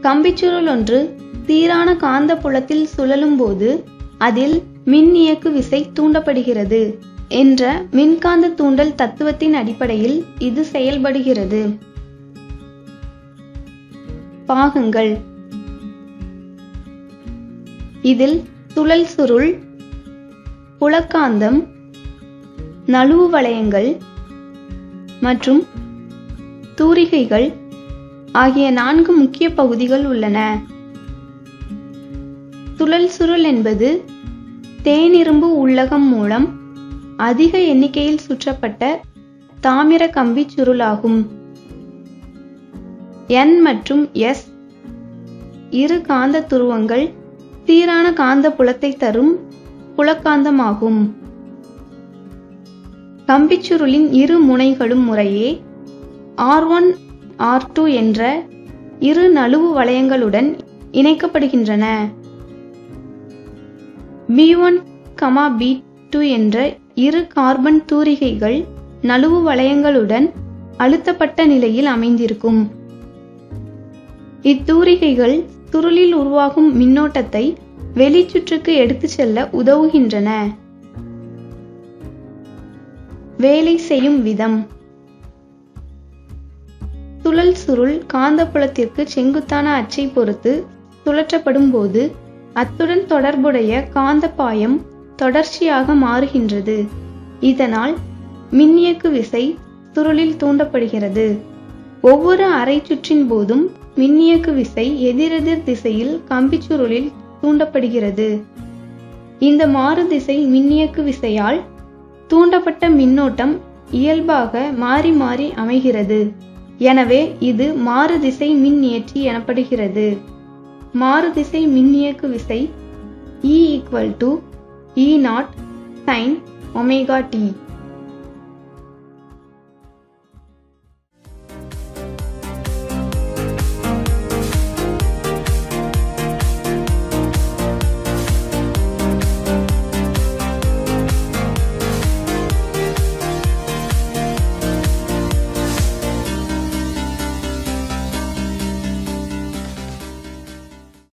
கம்பிச்சுருள் ஒன்று சீரான காந்த புலத்தில் சுழலும் போது அதில் மின் இயக்கு விசை தூண்டப்படுகிறது என்ற மின்காந்த தூண்டல் தத்துவத்தின் அடிப்படையில் இது செயல்படுகிறது பாகங்கள் இதில் துளல் சுருள் புலக்காந்தம் நழுவு வளையங்கள் மற்றும் தூரிகைகள் ஆகிய நான்கு முக்கிய பகுதிகள் உள்ளன துளல் சுருள் என்பது தேனிரும்பு உள்ளகம் மூலம் அதிக எண்ணிக்கையில் சுற்றப்பட்ட தாமிர கம்பி சுருளாகும் N மற்றும் S இரு காந்த துருவங்கள் சீரான காந்த புலத்தை தரும் புலக்காந்தமாகும் கம்பிச்சுருளின் இரு முனைகளும் முறையே R1 R2 என்ற இரு நழுவு வளையங்களுடன் இணைக்கப்படுகின்றன B1, B2 என்ற இரு கார்பன் தூரிகைகள் நழுவு வளையங்களுடன் அழுத்தப்பட்ட நிலையில் அமைந்திருக்கும் இத்தூரிகைகள் சுருளில் உருவாகும் மின்னோட்டத்தை வெளிச்சுற்றுக்கு எடுத்துச் செல்ல உதவுகின்றன வேலை செய்யும் விதம் சுழல் சுருள் காந்தப்புலத்திற்கு செங்குத்தான அச்சை பொறுத்து சுழற்றப்படும் போது அத்துடன் தொடர்புடைய காந்தப்பாயம் தொடர்ச்சியாக மாறுகின்றது இதனால் மின்னியக்கு விசை சுருளில் தூண்டப்படுகிறது ஒவ்வொரு அரை சுற்றின் போதும் மின்னியக்கு விசை எதிரெதிர் திசையில் கம்பிச்சுருளில் தூண்டப்படுகிறது இந்த மாறுதிசை மின்னியக்கு விசையால் தூண்டப்பட்ட மின்னோட்டம் இயல்பாக மாறி மாறி அமைகிறது எனவே இது மாறுதிசை மின்னியற்றி எனப்படுகிறது மாறுதிசை மின்னியக்கு விசை E equal to E naught sin omega t